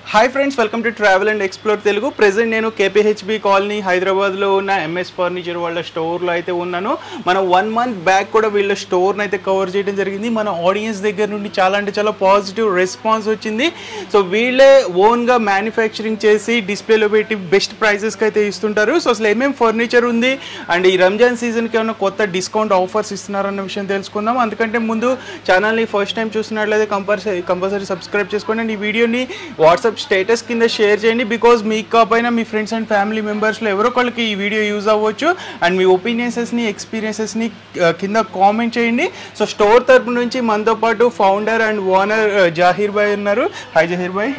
Hi friends welcome to travel and explore Telugu present నేను KPHB colony హైదరాబాద్లో ఉన్న MS furniture వాళ్ళ స్టోర్లో అయితే ఉన్నాను మనం వన్ మంత్ బ్యాక్ కూడా వీళ్ళ స్టోర్ని అయితే కవర్ చేయడం జరిగింది మన ఆడియన్స్ దగ్గర నుండి చాలా అంటే చాలా పాజిటివ్ రెస్పాన్స్ వచ్చింది సో వీళ్ళే ఓన్గా మ్యానుఫ్యాక్చరింగ్ చేసి డిస్ప్లేలో పెట్టి బెస్ట్ ప్రైజెస్కి అయితే ఇస్తుంటారు సో అసలు ఏమేమి ఫర్నిచర్ ఉంది అండ్ ఈ రంజాన్ సీజన్కి ఏమైనా కొత్త డిస్కౌంట్ ఆఫర్స్ ఇస్తున్నారన్న విషయం తెలుసుకుందాం అందుకంటే ముందు ఛానల్ని ఫస్ట్ టైం చూసినట్లయితే కంపల్సరీ కంపల్సరీ సబ్స్క్రైబ్ చేసుకోండి అండ్ ఈ వీడియోని వాట్సాప్ స్టేటస్ కింద షేర్ చేయండి బికాజ్ మీకు కాకపోయినా మీ ఫ్రెండ్స్ అండ్ ఫ్యామిలీ మెంబర్స్లో ఎవరో ఒకరికి ఈ వీడియో యూజ్ అవ్వచ్చు అండ్ మీ ఒపీనియన్సెస్ని ఎక్స్పీరియన్సెస్ని కింద కామెంట్ చేయండి సో స్టోర్ తరపు నుంచి మనతో పాటు founder and owner Zaheer bhai ఉన్నారు hi Zaheer bhai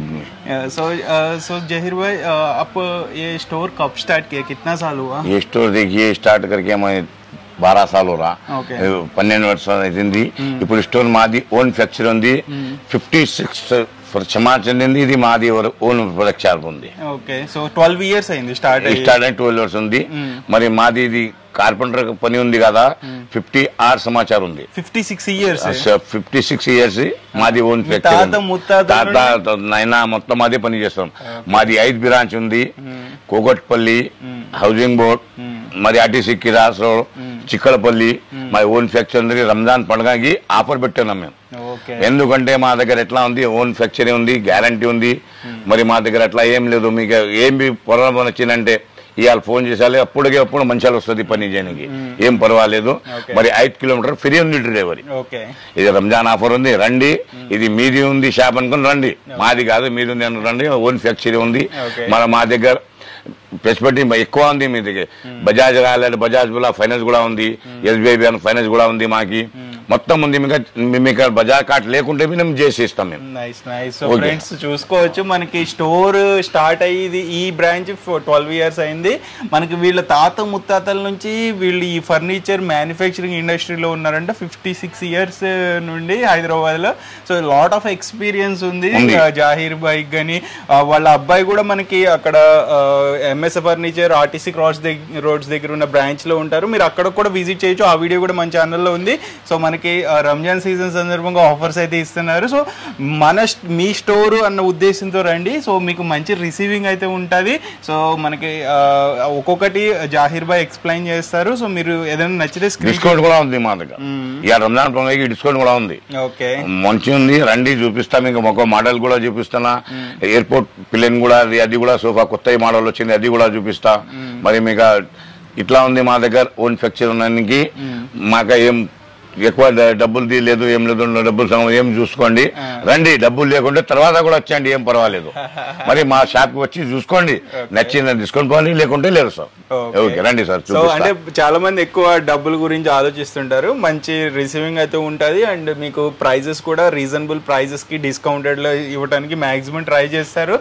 so so Zaheer bhai आप ये स्टोर कब स्टार्ट किया कितना साल हुआ ये स्टोर देखिए स्टार्ट करके हमें బారా సార్లు రా Okay. పన్నెండు సంవత్సరాలు అవుతుంది ఇప్పుడు స్టోర్ మాది ఓన్ ఫ్యాక్చర్ ఉంది ఫిఫ్టీ సిక్స్ క్షమా చెందింది ఇది మాది ఓన్ ప్రొడక్ట్ ఉంది ఓకే సో ట్వెల్వ్ ఇయర్స్ అయింది స్టార్ట్ అయ్యి స్టార్ట్ అయిన ట్వెల్వ్ ఇయర్స్ ఉంది మరి మాది ఇది కార్పెంటర్ పని ఉంది కదా ఫిఫ్టీ ఆర్ సమాచారం ఉంది fifty six years fifty six years మాది ఓన్ మీ తాత, ముత్తాత తాత నైనా మొత్తం అదే పని చేస్తాం మాది ఐదు బ్రాంచ్ ఉంది కోగట్పల్లి హౌసింగ్ బోర్డ్ మరి ఆర్టీసీ కిరాస్ రోడ్ చిక్కలపల్లి మా ఓన్ ఫ్యాక్చర్ ఉంది రంజాన్ పండుగకి ఆఫర్ పెట్టాను మేము ఓకే ఎందుకంటే మా దగ్గర ఎట్లా ఉంది ఓన్ ఫ్యాక్చరీ ఉంది గ్యారంటీ ఉంది మరి మా దగ్గర అట్లా ఏం లేదు మీకు ఏం పొలం వచ్చిందంటే ఇవాళ ఫోన్ చేసాలి అప్పటికే అప్పుడు మంచిగా వస్తుంది పని చేయడానికి ఏం పర్వాలేదు Okay. మరి ఐదు కిలోమీటర్ ఫ్రీ ఉంది డెలివరీ ఓకే ఇది రంజాన్ ఆఫర్ ఉంది రండి ఇది మీది ఉంది షాప్ అనుకుని రండి మాది కాదు మీది ఉంది అని రండి ఓన్ ఫ్యాక్చరీ ఉంది Okay. మన మా దగ్గర ఫెసిలిటీ ఎక్కువ ఉంది మీ దగ్గర బజాజ్ కాలేదు బజాజ్ కూడా ఫైనాన్స్ కూడా ఉంది ఎస్బీఐ బ్యాంక్ ఫైనాన్స్ కూడా ఉంది మాకి మొత్తం ఉంది మీకు మీకు బజాజ్ కార్డ్ లేకుంటే మేము చేసి ఇస్తాం మేము nice nice so Okay. Friends చూసుకోవచ్చు మనకి స్టోర్ స్టార్ట్ అయ్యింది ఈ బ్రాంచ్ ట్వెల్వ్ ఇయర్స్ అయింది మనకి వీళ్ళ తాత ముత్తాతల నుంచి వీళ్ళు ఈ ఫర్నిచర్ మ్యానుఫ్యాక్చరింగ్ ఇండస్ట్రీలో ఉన్నారంటే ఫిఫ్టీ సిక్స్ ఇయర్స్ నుండి హైదరాబాద్ లో సో లాట్ ఆఫ్ ఎక్స్పీరియన్స్ ఉంది ఉంది. ఆ, జాహీర్ బైక్ కానీ వాళ్ళ అబ్బాయి కూడా మనకి అక్కడ ఎంఎస్ ఫర్నిచర్ ఆర్టీసీ క్రాస్ దగ్గర రోడ్స్ దగ్గర ఉన్న బ్రాంచ్ లో ఉంటారు మీరు అక్కడ కూడా విజిట్ చేయొచ్చు ఆ వీడియో కూడా మన ఛానల్లో ఉంది సో మనకి ఆ, రంజాన్ సీజన్ సందర్భంగా ఆఫర్స్ అయితే ఇస్తున్నారు సో మన స్ట్- మీ స్టోర్ అన్న ఉద్దేశంతో రండి సో మీకు మంచి రిసీవింగ్ అయితే ఉంటుంది సో మనకి ఆ, ఒక్కొక్కటి జాహీర్ బాయ్ ఎక్స్ప్లెయిన్ చేస్తారు సో మీరు ఏదైనా నచ్చితే స్క్రీన్ డిస్కౌంట్ కూడా ఉంది మా దగ్గర ఇక రంజాన్ పండుగకి డిస్కౌంట్ కూడా ఉంది ఓకే మంచి ఉంది రండి చూపిస్తాం ఇంకా ఒక మోడల్ కూడా చూపిస్తున్నా ఎయిర్పోర్ట్ ప్లేన్ కూడా అది అది కూడా సోఫా కొత్త మోడల్ వచ్చింది అది కూడా చూపిస్తా మరి మీకు ఇట్లా ఉంది మా దగ్గర ఓన్ ఫ్యాక్చర్ ఉన్నానికి మాకు ఏం ఎక్కువ డ- డబ్బులు తీ- లేదు ఏం లేదు డబ్బులు సంగం ఏం చూసుకోండి రండి డబ్బులు లేకుంటే తర్వాత కూడా వచ్చేయండి ఏం పర్వాలేదు మరి మా షాప్ కి వచ్చి చూసుకోండి నచ్చింది డిస్కౌంట్ పోవాలి లేకుంటే లేదు సార్ Okay. ఓకే రండి సార్ సో చూపిస్తా. అంటే చాలా మంది ఎక్కువ డబ్బుల గురించి ఆలోచిస్తుంటారు మంచి రిసీవింగ్ అయితే ఉంటుంది అండ్ మీకు ప్రైజెస్ కూడా రీజనబుల్ ప్రైజెస్ కి డిస్కౌంటెడ్ లో ఇవ్వడానికి మాక్సిమం ట్రై చేస్తారు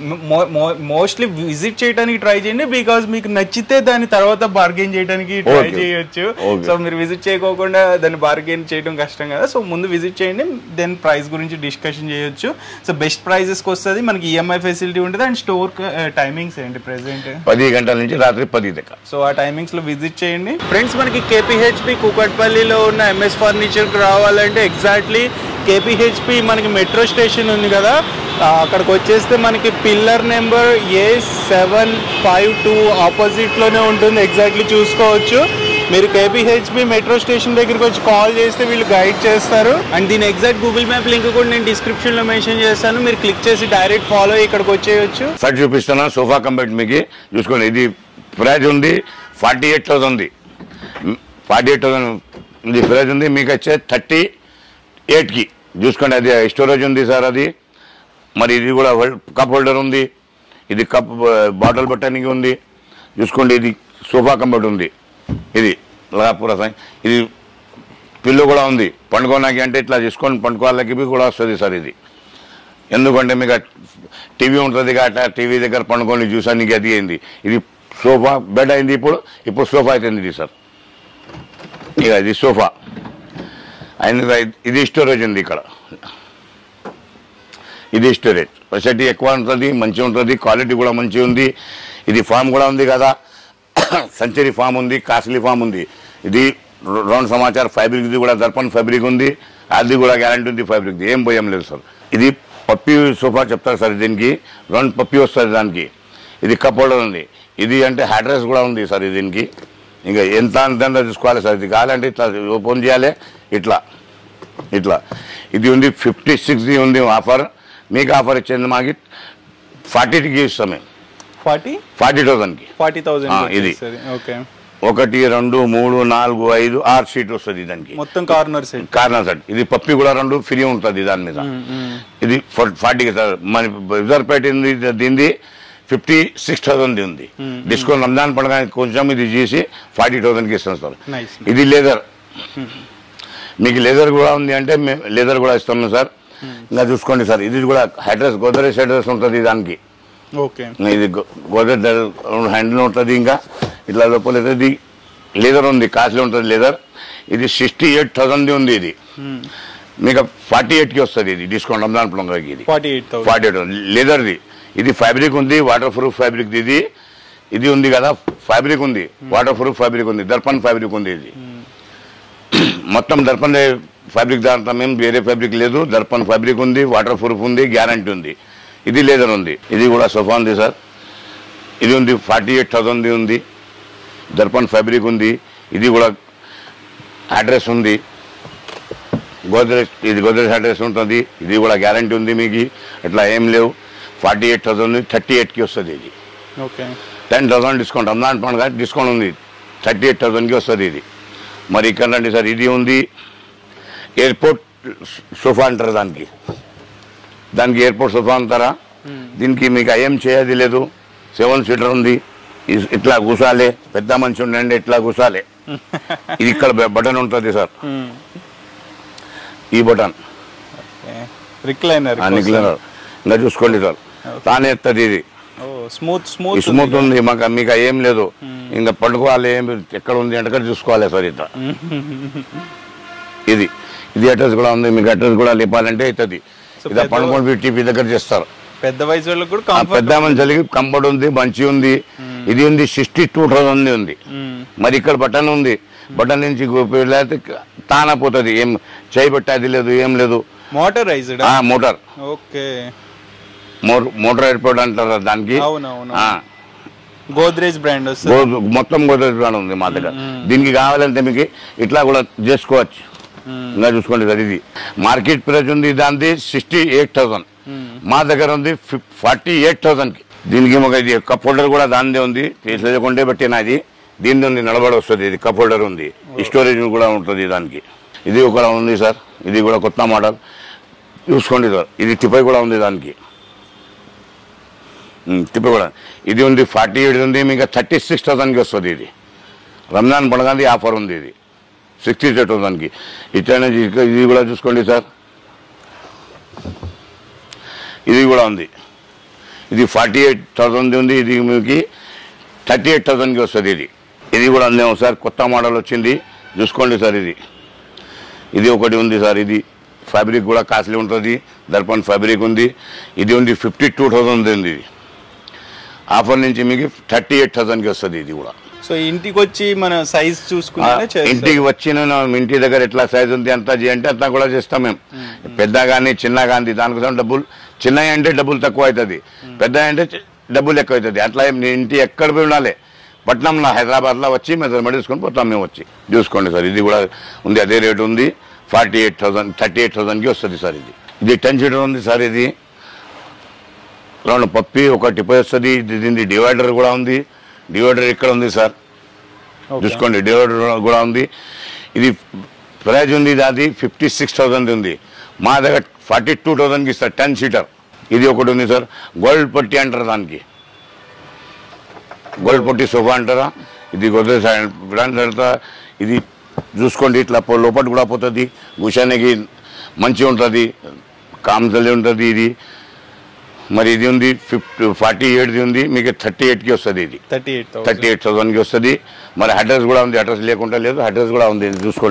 మోస్ట్లీ విజిట్ చేయడానికి ట్రై చేయండి బికాజ్ మీకు నచ్చితే దాని తర్వాత బార్గెన్ చేయడానికి ట్రై Okay. చేయొచ్చు Okay. సో మీరు విజిట్ చేయకోకుండా దాన్ని బార్గెన్ చేయడం కష్టం కదా సో ముందు విజిట్ చేయండి దెన్ ప్రైస్ గురించి డిస్కషన్ చేయొచ్చు సో బెస్ట్ ప్రైజెస్కి వస్తుంది మనకి ఈఎంఐ ఫెసిలిటీ ఉంటుంది అండ్ స్టోర్ టైమింగ్స్ ఏంటి ప్రెసెంట్ పది గంటల నుంచి రాత్రి పది దాకా సో ఆ టైమింగ్స్ లో విజిట్ చేయండి ఫ్రెండ్స్ మనకి కేపీహెచ్పి కూకట్పల్లిలో ఉన్న ఎంఎస్ ఫర్నిచర్ కి రావాలంటే ఎగ్జాక్ట్లీ కేపీహెచ్పి మనకి మెట్రో స్టేషన్ ఉంది కదా ఆ, అక్కడికి వచ్చేస్తే మనకి pillar number A seven five two ఆపోజిట్లోనే ఉంటుంది ఎగ్జాక్ట్లీ చూసుకోవచ్చు మీరు కేపీహెచ్పి మెట్రో స్టేషన్ దగ్గరికి వచ్చి కాల్ చేస్తే వీళ్ళు గైడ్ చేస్తారు అండ్ దీని ఎగ్జాక్ట్ గూగుల్ మ్యాప్ లింక్ కూడా నేను description లో మెన్షన్ చేస్తాను మీరు క్లిక్ చేసి డైరెక్ట్ ఫాలో ఇక్కడికి వచ్చేయచ్చు షర్ట్ చూపిస్తున్నా సోఫా కంపెనీ మీకు చూసుకోండి ఇది ప్రైజ్ ఉంది ఫార్టీ ఎయిట్ థౌసండ్ ఉంది ఫార్టీ ఎయిట్ థౌసండ్ ఇది ప్రైజ్ ఉంది మీకు వచ్చే థర్టీ ఎయిట్కి చూసుకోండి అది స్టోరేజ్ ఉంది సార్ అది మరి ఇది కూడా కప్ హోల్డర్ ఉంది ఇది కప్ బాటిల్ పెట్టడానికి ఉంది చూసుకోండి ఇది సోఫా కంపెనీ ఉంది ఇది లగాపూర సాయి ఇది పిల్లు కూడా ఉంది పండుకోడానికి అంటే ఇట్లా చేసుకొని పండుకోవాలకి కూడా వస్తుంది సార్ ఇది ఎందుకంటే మీకు టీవీ ఉంటుంది కాబట్టి టీవీ దగ్గర పండుకొని చూసానికి అది అయింది ఇది సోఫా బెడ్ అయింది ఇప్పుడు ఇప్పుడు సోఫా అవుతుంది ఇది సార్ ఇక ఇది సోఫా అయిన ఇది స్టోరేజ్ ఉంది ఇక్కడ ఇది స్టోరేజ్ ఫెసిలిటీ ఎక్కువ ఉంటుంది మంచిగా ఉంటుంది క్వాలిటీ కూడా మంచిగా ఉంది ఇది ఫామ్ కూడా ఉంది కదా సెంచరీ ఫామ్ ఉంది కాస్ట్లీ ఫామ్ ఉంది ఇది రౌండ్ సమాచార్ ఫ్యాబ్రిక్ ఇది కూడా దర్పణ్ ఫ్యాబ్రిక్ ఉంది అది కూడా గ్యారంటీ ఉంది ఫ్యాబ్రిక్ ఏం భయం లేదు సార్ ఇది పప్పి సోఫా చెప్తారు సార్ దీనికి రెండు పప్పి వస్తుంది దానికి ఇది కప్ హోల్డర్ ఉంది ఇది అంటే అడ్రస్ కూడా ఉంది సార్ ఇది దీనికి ఇంకా ఎంత అంత తీసుకోవాలి సార్ ఇది కావాలంటే ఇట్లా ఓపెన్ చేయాలి ఇట్లా ఇట్లా ఇది ఉంది ఫిఫ్టీ సిక్స్ ఉంది ఆఫర్ మీకు ఆఫర్ ఇచ్చింది మాకు ఫార్టీకి ఇస్తాం మేము ఫార్టీ ఫార్టీ థౌసండ్కి ఫార్టీ ఆ, థౌసండ్ ఇది. ఓకే ఒకటి రెండు మూడు నాలుగు ఐదు ఆరు సీట్ వస్తుంది దానికి మొత్తం కార్నర్ సెట్ కార్నర్ సెట్ ఇది పప్పి కూడా రెండు ఫ్రీ ఉంటుంది దాని మీద ఇది ఫార్టీకి సార్ మన రిజర్వ్పేట దీనిది ఫిఫ్టీ సిక్స్ థౌసండ్ ఉంది డిస్కౌంట్ రంజాన్ పండుగ కొంచెం ఇది చేసి ఫార్టీ థౌసండ్కి ఇస్తాం సార్ నైస్ ఇది లేదర్ మీకు లేదర్ కూడా ఉంది అంటే మేము లేదర్ కూడా ఇస్తాము సార్ ఇంకా చూసుకోండి సార్ ఇది కూడా అడ్రస్ గోదరేజ్ అడ్రస్ ఉంటుంది దానికి ఓకే ఇది గో- గోదరేజ్ హ్యాండిల్ ఉంటుంది ఇంకా ఇట్లా లోపల ఇది లేదర్ ఉంది కాస్ట్లీ ఉంటుంది లేదర్ ఇది సిక్స్టీ ఎయిట్ థౌసండ్ ఉంది ఇది మీకు ఫార్టీ ఎయిట్కి వస్తుంది ఇది డిస్కౌంట్ రంజాన్ పండుగకి ఇది forty eight thousand forty eight లేదర్ది ఇది ఫ్యాబ్రిక్ ఉంది వాటర్ ప్రూఫ్ ఫ్యాబ్రిక్ ఇది ఇది ఉంది కదా ఫ్యాబ్రిక్ ఉంది వాటర్ ప్రూఫ్ ఫ్యాబ్రిక్ ఉంది దర్పణ్ ఫ్యాబ్రిక్ ఉంది ఇది మొత్తం దర్పణ్ ఫ్యాబ్రిక్ దాంట్లో మేము వేరే ఫ్యాబ్రిక్ లేదు దర్పణ్ ఫ్యాబ్రిక్ ఉంది వాటర్ ప్రూఫ్ ఉంది గ్యారంటీ ఉంది ఇది లేదర్ ఉంది ఇది కూడా సోఫా ఉంది సార్ ఇది ఉంది ఫార్టీ ఎయిట్ థౌసండ్ ఉంది దర్పణ్ ఫ్యాబ్రిక్ ఉంది ఇది కూడా అడ్రస్ ఉంది గోద్రేజ్ ఇది గోద్రేజ్ అడ్రస్ ఉంటుంది ఇది కూడా గ్యారంటీ ఉంది మీకు ఇట్లా ఏం లేవు ఫార్టీ ఎయిట్ థౌసండ్ థర్టీ ఎయిట్కి వస్తుంది ఇది okay ten thousand discount Ramzan పండుగ డిస్కౌంట్ ఉంది థర్టీ ఎయిట్ థౌసండ్కి వస్తుంది ఇది మరి ఇక్కడ రండి సార్ ఇది ఉంది ఎయిర్పోర్ట్ సోఫా అంటారు దానికి దానికి ఎయిర్పోర్ట్ సోఫా అంటారా దీనికి మీకు ఏం చేయది లేదు సెవెన్ సీటర్ ఉంది ఇ- ఇట్లా కూసాలే పెద్ద మనిషి ఉండండి ఇట్లా కూసాలే ఇది ఇక్కడ బటన్ ఉంటుంది సార్ ఈ బటన్ రిక్లైనర్ నిక్లర్ ఇంకా చూసుకోండి సార్ తానే ఎత్తది ఇది ఓ స్మూత్ ఈ స్మూత్ స్మూత్ ఉంది మాకు మీకు ఏం లేదు ఇంకా పడుకోవాలి ఏం ఎక్కడ ఉంది అంటే అక్కడ చూసుకోవాలి సార్ ఇట్లా ఇది ఇది అడ్రస్ కూడా ఉంది మీకు అడ్రస్ కూడా లేపాలంటే అవుతుంది So, ఇది పెద్ద- పడుకొని టీవీ దగ్గర చేస్తారు పెద్ద వయసు వాళ్ళకి కూడా ఆ కంఫర్ట్ పెద్ద మనుషులకి కంఫర్ట్ ఉంది మంచి ఉంది ఇది ఉంది సిక్స్టీ టూ థౌసండ్ ఉంది మరి ఇక్కడ బటన్ ఉంది బటన్ నుంచి లేకపోతే తాన పోతుంది ఏం చేయి పెట్టేది లేదు ఏం లేదు మోటరైజ్డ్ ఆ మోటార్ ఓకే మో- మోటార్ ఎయిర్పోర్ట్ అంటారు దానికి అవునవును ఆ. గోద్రేజ్ బ్రాండ్ వస్తుంది గో- మొత్తం గోదావరి బ్రాండ్ ఉంది మా దగ్గర దీనికి కావాలంటే మీకు ఇట్లా కూడా చేసుకోవచ్చు ఇంకా చూసుకోండి సార్ ఇది మార్కెట్ ప్రైస్ ఉంది దానిది సిక్స్టీ ఎయిట్ థౌసండ్ మా దగ్గర ఉంది ఫార్టీ ఎయిట్ థౌసండ్కి దీనికి ఒక ఇది కప్ హోల్డర్ కూడా దానిదే ఉంది తీసుకుంటే బట్టి నాది దీని ఉంది నిలబడి వస్తుంది ఇది కప్ హోల్డర్ ఉంది స్టోరేజ్ కూడా ఉంటుంది దానికి ఇది కూడా ఉంది సార్ ఇది కూడా కొత్త మోడల్ చూసుకోండి సార్ ఇది టిపై కూడా ఉంది దానికి ఉమ్, టిపై కూడా ఇది ఉంది ఫార్టీ ఎయిట్ ఉంది మీకు థర్టీ సిక్స్ థౌసండ్కి వస్తుంది ఇది రంజాన్ పండుగది ఆఫర్ ఉంది ఇది సిక్స్టీ ఎయిట్ థౌసండ్కి ఇట్లా ఇది కూడా చూసుకోండి సార్ ఇది కూడా ఉంది ఇది ఫార్టీ ఎయిట్ థౌసండ్ ఉంది ఇది మీకు థర్టీ ఎయిట్ థౌసండ్కి వస్తుంది ఇది ఇది కూడా అందేమో సార్ కొత్త మోడల్ వచ్చింది చూసుకోండి సార్ ఇది ఇది ఒకటి ఉంది సార్ ఇది ఫ్యాబ్రిక్ కూడా కాస్ట్లీ ఉంటుంది దర్పణ్ ఫ్యాబ్రిక్ ఉంది ఇది ఉంది ఫిఫ్టీ టూ థౌసండ్ ఉంది ఇది ఆఫర్ నుంచి మీకు థర్టీ ఎయిట్ థౌసండ్కి వస్తుంది ఇది కూడా సో ఇంటికి వచ్చి మన సైజ్ ఆ, చూసుకుంటే ఇంటికి వచ్చిన ఇంటి దగ్గర ఎట్లా సైజ్ ఉంది అంతా చేయంటే అంతా కూడా చేస్తాం మేము పెద్ద కానీ చిన్న కానీ దానికోసం డబ్బులు చిన్న అంటే డబ్బులు తక్కువ అవుతుంది పెద్ద అంటే చి- డబ్బులు ఎక్కువ అవుతుంది అట్లా ఏం నీ ఇంటి ఎక్కడ పోయి ఉండాలి పట్నంలో హైదరాబాద్లో వచ్చి మెజర్మెంట్ తీసుకొని పోతాం మేము వచ్చి చూసుకోండి సార్ ఇది కూడా ఉంది అదే రేట్ ఉంది forty eight thousand thirty eight థౌసండ్కి వస్తుంది సార్ ఇది ఇది టెన్ సీటర్ ఉంది సార్ ఇది రెండు పప్పి ఒక టిప్ వస్తుంది ఇది దీని డివైడర్ కూడా ఉంది డివైడర్ ఇక్కడ ఉంది సార్ చూసుకోండి డివైడర్ కూడా ఉంది ఇది ప్రైజ్ ఉంది అది ఫిఫ్టీ సిక్స్ థౌసండ్ ఉంది మా దగ్గర ఫార్టీ టూ థౌసండ్కి ఇస్తారు టెన్ సీటర్ ఇది ఒకటి ఉంది సార్ గోల్డ్ పట్టి అంటారు దానికి గోల్డ్ పట్టి సోఫా అంటారా ఇది గోద్రేజ్ బ్రాండ్ తర్వాత ఇది చూసుకోండి ఇట్లా పో- లోపల కూడా పోతుంది కూర్చోనికి మంచిగా ఉంటుంది కామ్సలి ఉంటుంది ఇది మరి ఇది ఉంది ఫిఫ్టీ ఫార్టీ ఎయిట్ది ఉంది మీకు థర్టీ ఎయిట్కి వస్తుంది ఇది థర్టీ ఎయిట్ థర్టీ ఎయిట్ థౌసండ్కి వస్తుంది మరి అడ్రస్ కూడా ఉంది అడ్రస్ లేకుండా లేదు అడ్రస్ కూడా ఉంది ఇది చూసుకోండి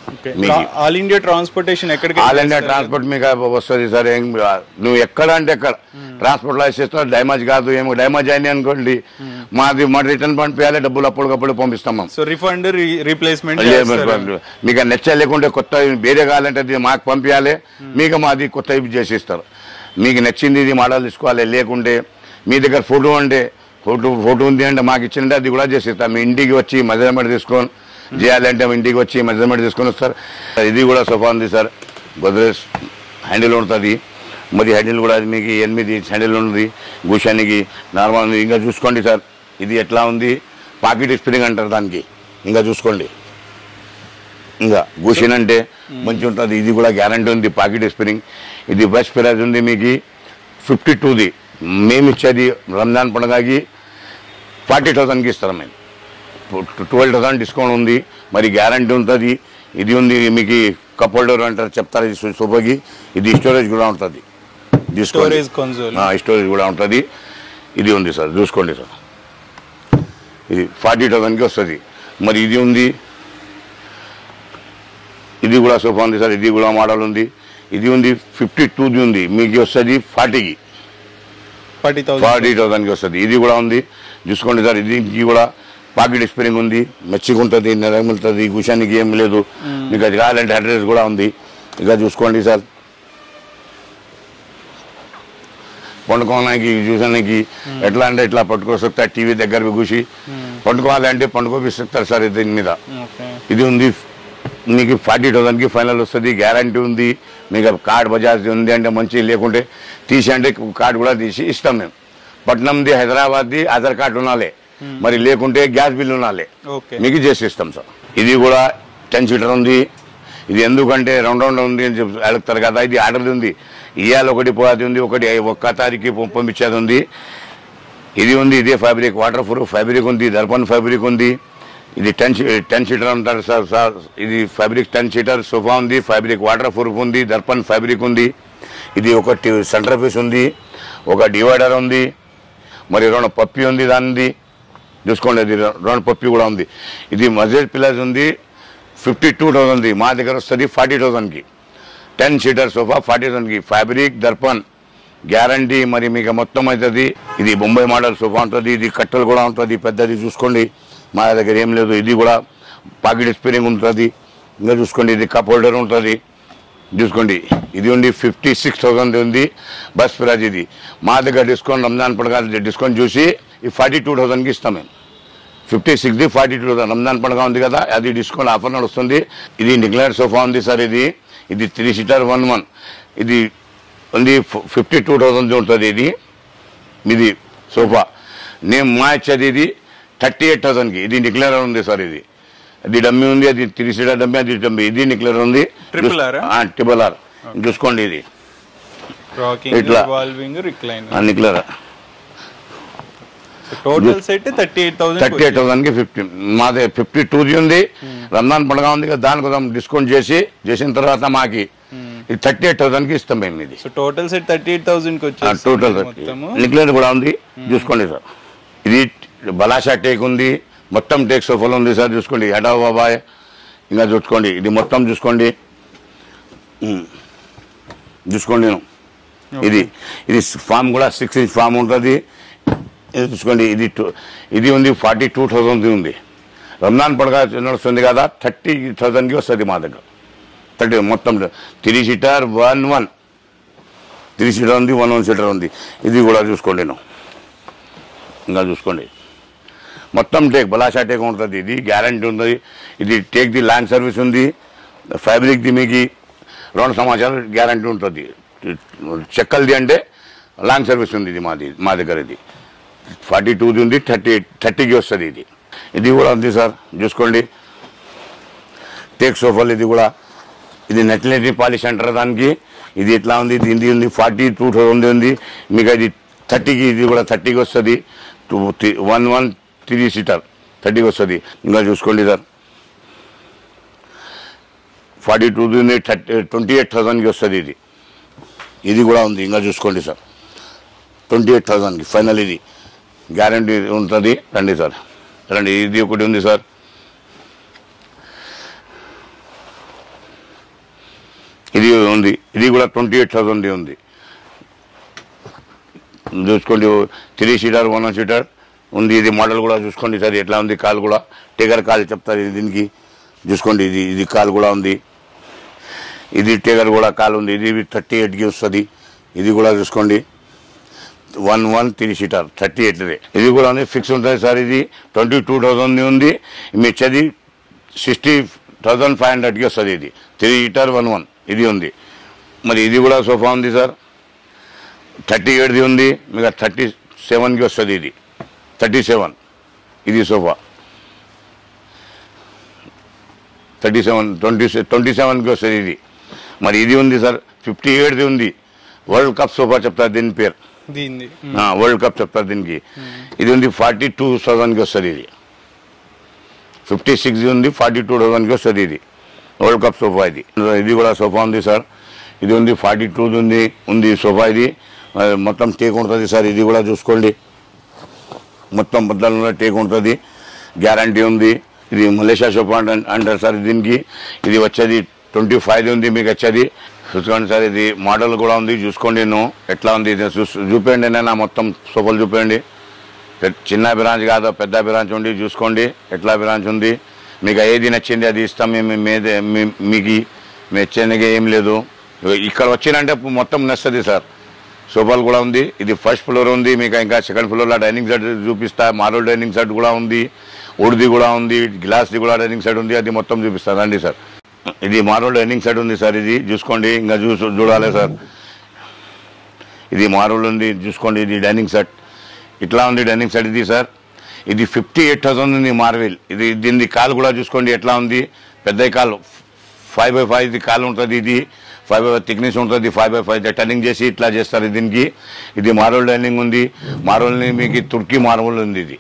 మీకు ఆల్ ఇండియా ట్రాన్స్పోర్టేషన్ ఎక్కడికి ఆల్ ఇండియా ట్రాన్స్పోర్ట్ మీకు వస్తుంది సార్ ఏం నువ్వు ఎక్కడ అంటే ఎక్కడ ట్రాన్స్పోర్ట్ లో చేస్తావు డ్యామేజ్ కాదు ఏమో డ్యామేజ్ అయినాయి అనుకోండి మాది మా రిటర్న్ పంపించాలి డబ్బులు అప్పటికప్పుడు పంపిస్తాం మేము సో రిఫండ్ రీప్లేస్మెంట్ లేదు, మీకు నచ్చ లేకుంటే కొత్త వేరే కావాలంటే అది మాకు పంపించాలి మీకు మాది కొత్త ఇవి చేసిస్తారు మీకు నచ్చింది ఇది మోడల్ తీసుకోవాలి లేకుంటే మీ దగ్గర ఫోటో అంటే ఫోటో ఫోటో ఉంది అంటే మాకు ఇచ్చిందంటే అది కూడా చేసిస్తాం మీ ఇంటికి వచ్చి మెజర్మెంట్ తీసుకొని చేయాలంటే మీ ఇంటికి వచ్చి మెజర్మెంట్ తీసుకొని వస్తారు ఇది కూడా సోఫా ఉంది సార్ గొద్రేజ్ హ్యాండిల్ ఉంటుంది మరి హ్యాండిల్ కూడా అది మీకు ఎనిమిది హ్యాండిల్ ఉంది గుషానికి నార్మల్ ఉంది ఇంకా చూసుకోండి సార్ ఇది ఎట్లా ఉంది పాకెట్ స్ప్రింగ్ అంటారు దానికి ఇంకా చూసుకోండి ఇంకా గుషన్ అంటే మంచి ఉంటుంది ఇది కూడా గ్యారంటీ ఉంది పాకెట్ స్ప్రింగ్ ఇది బెస్ట్ ప్రైస్ ఉంది మీకు ఫిఫ్టీ టూది మేము ఇచ్చేది రంజాన్ పండుగకి ఫార్టీ థౌసండ్కి ఇస్తాం మేము ట్వెల్వ్ థౌసండ్ డిస్కౌంట్ ఉంది మరి గ్యారంటీ ఉంటుంది ఇది ఉంది మీకు కప్ హోల్డర్ అంటారు చెప్తారు ఇది సూపర్కి ఇది స్టోరేజ్ కూడా ఉంటుంది స్టోరేజ్ కన్సోల్ స్టోరేజ్ కూడా ఉంటుంది ఇది ఉంది సార్ చూసుకోండి సార్ ఇది ఫార్టీ థౌసండ్కి వస్తుంది మరి ఇది ఉంది ఇది కూడా సోఫా ఉంది సార్ ఇది కూడా మోడల్ ఉంది ఇది ఉంది ఫిఫ్టీ టూది ఉంది మీకు వస్తుంది ఫార్టీకి ఫార్టీ థౌసండ్ ఫార్టీ థౌసండ్కి వస్తుంది ఇది కూడా ఉంది చూసుకోండి సార్ ఇది ఇది కూడా పాకెట్ స్ప్రింగ్ ఉంది మెచ్చిగా ఉంటుంది నెరమిలుతుంది కుషానికి ఏం లేదు మీకు అది కావాలంటే అడ్రస్ కూడా ఉంది ఇక చూసుకోండి సార్ పండుకోవడానికి చూసానికి ఎట్లా అంటే ఇట్లా పట్టుకోసొక్తారు టీవీ దగ్గర కూసి పండుకోవాలంటే పండుకోపిస్తారు సార్ దీని మీద ఓకే ఇది ఉంది మీకు ఫార్టీ థౌసండ్కి ఫైనల్ వస్తుంది గ్యారంటీ ఉంది మీకు కార్డ్ బజాజ్ ఉంది అంటే మంచి లేకుంటే తీసి అంటే కార్డు కూడా తీసి ఇస్తాం మేము పట్నంది హైదరాబాద్ది ఆధార్ కార్డు ఉండాలి మరి లేకుంటే గ్యాస్ బిల్ ఉండాలి ఓకే మీకు చేసి ఇస్తాం సార్ ఇది కూడా టెన్ సీటర్ ఉంది ఇది ఎందుకంటే రెండు రెండు ఉంది అని చెప్పి అడుగుతారు కదా ఇది ఆర్డర్ ఉంది ఇవాళ ఒకటి పోయేది ఉంది ఒకటి ఒక్క తారీఖు పం- పంపించేది ఉంది ఇది ఉంది ఇదే ఫ్యాబ్రిక్ వాటర్ ప్రూఫ్ ఫ్యాబ్రిక్ ఉంది దర్పన్ ఫ్యాబ్రిక్ ఉంది ఇది టెన్ టెన్ సీటర్ అంటారు సార్ సార్ ఇది ఫ్యాబ్రిక్ టెన్ సీటర్ సోఫా ఉంది ఫ్యాబ్రిక్ వాటర్ ప్రూఫ్ ఉంది దర్పన్ ఫ్యాబ్రిక్ ఉంది ఇది ఒక సెంటర్ పీస్ ఉంది ఒక డివైడర్ ఉంది మరి రెండు పప్పి ఉంది దానిది చూసుకోండి అది రెండు పప్పి కూడా ఉంది ఇది మజెడ్ పిల్లర్స్ ఉంది ఫిఫ్టీ టూ థౌసండ్ది మా దగ్గర వస్తుంది ఫార్టీ థౌసండ్కి టెన్ సీటర్ సోఫా ఫార్టీ థౌసండ్కి ఫ్యాబ్రిక్ దర్పన్ గ్యారంటీ మరి మీకు మొత్తం అవుతుంది ఇది బొంబాయి మోడల్ సోఫా ఉంటుంది ఇది కట్టెలు కూడా ఉంటుంది పెద్దది చూసుకోండి మా దగ్గర ఏం లేదు ఇది కూడా పాకెట్ స్ప్రింగ్ ఉంటుంది ఇంకా చూసుకోండి ఇది కప్ హోల్డర్ ఉంటుంది చూసుకోండి ఇది ఉంది ఫిఫ్టీ సిక్స్ థౌసండ్ ఉంది బస్ ప్రైజ్ ఇది మా దగ్గర డిస్కౌంట్ రంజాన్ పండుగ డిస్కౌంట్ చూసి ఈ ఫార్టీ టూ థౌసండ్కి ఇస్తాం మేము ఫిఫ్టీ సిక్స్ది ఫార్టీ టూ థౌసండ్ రంజాన్ పండుగ ఉంది కదా అది డిస్కౌంట్ ఆఫర్ నడుస్తుంది ఇది డిక్లేర్ సోఫా ఉంది సార్ ఇది ఇది త్రీ సీటర్ వన్ వన్ ఇది ఉంది ఫిఫ్టీ టూ థౌసండ్ ఉంటుంది ఇది ఇది సోఫా నేను మా ఇచ్చేది ఇది థర్టీ ఎయిట్ థౌసండ్కి ఇది డిక్లేర్ ఉంది సార్ ఇది అది డమ్మి ఉంది అది త్రీ సీటర్ డమ్మి అది డమ్మి ఇది డిక్లేర్ ఉంది Triple R ఆ? ట్రిపుల్ ఆర్ చూసుకోండి ఇది రాకింగ్ ఇట్లా. Revolving recline declare total set thirty eight thirty thousand eight థౌసండ్కి ఫిఫ్టీ మాది ఫిఫ్టీ టూది ఉంది రంజాన్ పండుగ ఉంది కదా దాని కోసం డిస్కౌంట్ చేసి చేసిన తర్వాత మాకి ఇది థర్టీ ఎయిట్ థౌసండ్కి ఇస్తాం మేము ఇది so total set thirty eight thousand కి వచ్చేసి టోటల్ మొత్తము నిక్లేర్ కూడా ఉంది చూసుకోండి సార్ ఇది బలాషా టేక్ ఉంది మొత్తం టేక్ సోఫాలు ఉంది సార్ చూసుకోండి ఎడా బాబాయ్ ఇంకా చూసుకోండి ఇది మొత్తం చూసుకోండి ఉమ్. చూసుకోండి నేను ఇది ఇది ఫామ్ కూడా సిక్స్ ఇంచ్ ఫామ్ ఉంటుంది ఇది చూసుకోండి ఇది టూ ఇది ఉంది ఫార్టీ టూ థౌసండ్ ఉంది రంజాన్ పండుగ నడుస్తుంది కదా థర్టీ థౌసండ్కి వస్తుంది మా దగ్గర థర్టీ మొత్తం three seater one one three seater ఉంది వన్ వన్ సీటర్ ఉంది ఇది కూడా చూసుకోండి నేను ఇంకా చూసుకోండి మొత్తం టేక్ బలాషా టేక్ ఉంటుంది ఇది గ్యారంటీ ఉంది ఇది టేక్ ది ల్యాండ్ సర్వీస్ ఉంది ఫ్యాబ్రిక్ ది మీకు రెండు సంవత్సరాలు గ్యారంటీ ఉంటుంది చెక్కలది అంటే లాంగ్ సర్వీస్ ఉంది ఇది మాది మా దగ్గర ఇది ఫార్టీ టూది ఉంది థర్టీ థర్టీకి వస్తుంది ఇది ఇది కూడా ఉంది సార్ చూసుకోండి టేక్ సోఫాలు ఇది కూడా ఇది నెట్లెట్ పాలిష్ అంటారు దానికి ఇది ఎట్లా ఉంది ఇది ఇది ఉంది ఫార్టీ టూ థౌసండ్ ఉంది మీకు అది థర్టీకి ఇది కూడా థర్టీకి వస్తుంది two one one three seater థర్టీకి వస్తుంది ఇంకా చూసుకోండి సార్ ఫార్టీ టూ ఉంది థర్టీ ట్వంటీ ఎయిట్ థౌసండ్కి వస్తుంది ఇది ఇది కూడా ఉంది ఇంకా చూసుకోండి సార్ ట్వంటీ ఎయిట్ థౌసండ్కి ఫైనల్ ఇది గ్యారంటీ ఉంటుంది రండి సార్ రండి ఇది ఒకటి ఉంది సార్ ఇది ఉంది ఇది కూడా ట్వంటీ ఎయిట్ థౌసండ్ ఉంది చూసుకోండి త్రీ సీటర్ వన్ సీటర్ ఉంది ఇది మోడల్ కూడా చూసుకోండి సార్ ఎట్లా ఉంది కాల్ కూడా టేగర్ కాల్ చెప్తారు ఇది దీనికి చూసుకోండి ఇది ఇది కాల్ కూడా ఉంది ఇది టేగర్ కూడా కాల్ ఉంది ఇది థర్టీ ఎయిట్కి వస్తుంది ఇది కూడా చూసుకోండి one one three seater thirty ఎయిట్ది ఇది కూడా ఉంది ఫిక్స్ ఉంటుంది సార్ ఇది ట్వంటీ టూ థౌసండ్ ఉంది మీ ఇచ్చేది సిక్స్టీ థౌసండ్ ఫైవ్ హండ్రెడ్కి వస్తుంది ఇది త్రీ సీటర్ వన్ వన్ ఇది ఉంది మరి ఇది కూడా సోఫా ఉంది సార్ థర్టీ ఎయిట్ది ఉంది మీకు థర్టీ సెవెన్కి వస్తుంది ఇది థర్టీ సెవెన్ ఇది sofa thirty seven twenty twenty సెవెన్కి వస్తుంది ఇది మరి ఇది ఉంది సార్ ఫిఫ్టీ ఎయిట్ది ఉంది వరల్డ్ కప్ సోఫా చెప్తారు దీని పేరు దీనిది ఆ, వరల్డ్ కప్ చెప్తారు దీనికి ఇది ఉంది ఫార్టీ టూ థౌసండ్కి వస్తుంది ఇది ఫిఫ్టీ సిక్స్ ఉంది ఫార్టీ టూ థౌసండ్కి వస్తుంది ఇది వరల్డ్ కప్ సోఫా ఇది ఇది కూడా సోఫా ఉంది సార్ ఇది ఉంది ఫార్టీ టూ ఉంది ఉంది సోఫా ఇది ఆ, మొత్తం టేక్ ఉంటుంది సార్ ఇది కూడా చూసుకోండి మొత్తం బద్దలు టేక్ ఉంటుంది గ్యారంటీ ఉంది ఇది మలేషియా సోఫా అంట- అంటారు సార్ దీనికి ఇది వచ్చేది ట్వంటీ ఫైవ్ ఉంది మీకు వచ్చేది చూసుకోండి సార్ ఇది మోడల్ కూడా ఉంది చూసుకోండి నేను ఎట్లా ఉంది ఇది చూ- చూపేయండి నేను మొత్తం సోఫాలు చూపేయండి పెద్ద- చిన్న బ్రాంచ్ కాదు పెద్ద బ్రాంచ్ ఉంది చూసుకోండి ఎట్లా బ్రాంచ్ ఉంది మీకు ఏది నచ్చింది అది ఇస్తాం మేము మీదే మీ- మీకు మీ ఇచ్చేందుకు ఏం లేదు ఇక్కడ వచ్చినంటే మొత్తం నచ్చుతుంది సార్ సోఫాలు కూడా ఉంది ఇది ఫస్ట్ ఫ్లోర్ ఉంది మీకు ఇంకా సెకండ్ ఫ్లోర్లో డైనింగ్ సెట్ చూపిస్తా మార్బల్ డైనింగ్ సెట్ కూడా ఉంది ఉడిది కూడా ఉంది గ్లాస్ది కూడా డైనింగ్ సెట్ ఉంది అది మొత్తం చూపిస్తా రండి సార్ ఇది మార్బల్ డైనింగ్ సెట్ ఉంది సార్ ఇది చూసుకోండి ఇంకా చూ చూడాలి సార్ ఇది మార్బల్ ఉంది చూసుకోండి ఇది డైనింగ్ సెట్ ఇట్లా ఉంది డైనింగ్ సెట్ ఇది సార్ ఇది ఫిఫ్టీ ఎయిట్ థౌసండ్ ఉంది మార్వెల్ ఇది దీని కాలు కూడా చూసుకోండి ఎట్లా ఉంది పెద్ద కాలు ఫైవ్ బై ఫైవ్ ఇది కాలు ఉంటుంది ఇది ఫైవ్ బై ఫైవ్ థిక్నెస్ ఉంటుంది ఫైవ్ బై ఫైవ్ టర్నింగ్ చేసి ఇట్లా చేస్తారు దీనికి ఇది మార్బల్ డైనింగ్ ఉంది మార్బల్ని మీకు తుర్కీ మార్బల్ ఉంది ఇది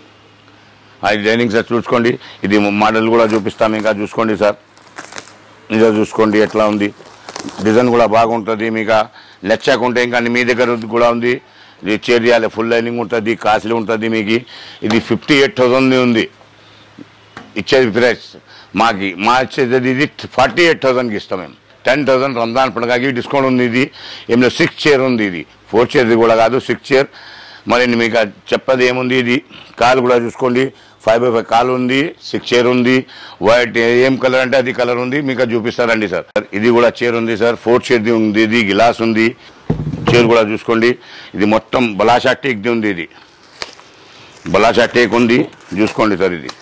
అది డైనింగ్ సెట్ చూసుకోండి ఇది మోడల్ కూడా చూపిస్తాం ఇంకా చూసుకోండి సార్ ఇదో చూసుకోండి ఎట్లా ఉంది డిజైన్ కూడా బాగుంటుంది మీకు లెచ్చాకుంటే ఇంకా మీ దగ్గర కూడా ఉంది ఇది చైర్ చేయాలి ఫుల్ లైనింగ్ ఉంటుంది కాస్ట్లీ ఉంటుంది మీకు ఇది ఫిఫ్టీ ఎయిట్ థౌసండ్ ఉంది ఇచ్చేది ప్రైస్ మాకి మా ఇచ్చేది ఇది ఫార్టీ ఎయిట్ థౌసండ్కి ఇస్తాం మేము టెన్ థౌసండ్ రంజాన్ పండుగకి డిస్కౌంట్ ఉంది ఇది ఏమిలో సిక్స్ చైర్ ఉంది ఇది ఫోర్ చైర్ది కూడా కాదు సిక్స్ చైర్ మరి నేను మీకు చెప్పేది ఏముంది ఇది కాలు కూడా చూసుకోండి ఫైవ్ బై ఫైవ్ కాలు ఉంది సిక్స్ చైర్ ఉంది వైట్ ఏం కలర్ అంటే అది కలర్ ఉంది మీకు అది చూపిస్తారండి సార్ ఇది కూడా చైర్ ఉంది సార్ ఫోర్ చైర్ది ఉంది ఇది గిలాస్ ఉంది చైర్ కూడా చూసుకోండి ఇది మొత్తం బలాషా టేక్ది ఉంది ఇది బలాషా టేక్ ఉంది చూసుకోండి సార్ ఇది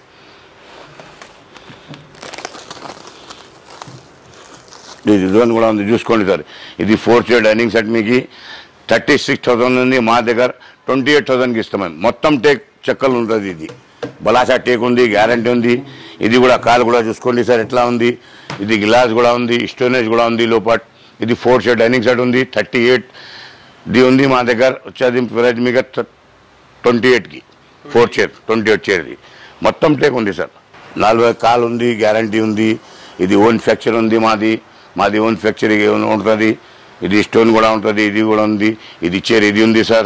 ఇది డిజైన్ కూడా ఉంది చూసుకోండి సార్ ఇది ఫోర్ చైర్ డైనింగ్ సెట్ మీకు థర్టీ సిక్స్ థౌసండ్ ఉంది మా దగ్గర ట్వంటీ ఎయిట్ థౌసండ్కి ఇస్తాం మేము మొత్తం టేక్ చెక్కలు ఉంటుంది ఇది బలాసా టేక్ ఉంది గ్యారంటీ ఉంది ఇది కూడా కాలు కూడా చూసుకోండి సార్ ఎట్లా ఉంది ఇది గ్లాస్ కూడా ఉంది స్టోనేజ్ కూడా ఉంది లోపల ఇది ఫోర్ చైర్ డైనింగ్ సెట్ ఉంది థర్టీ ఎయిట్ ఇది ఉంది మా దగ్గర వచ్చేది ప్రైజ్ మీకు ట్వంటీ ఎయిట్కి ఫోర్ చైర్ ట్వంటీ ఎయిట్ చైర్ది మొత్తం టేక్ ఉంది సార్ నలభై కాల్ ఉంది గ్యారంటీ ఉంది ఇది ఓన్ ఫ్యాక్చర్ ఉంది మాది మాది ఓన్ ఫ్యాక్చర్ ఉంటుంది ఇది స్టోన్ కూడా ఉంటుంది ఇది కూడా ఉంది ఇది చైర్ ఇది ఉంది సార్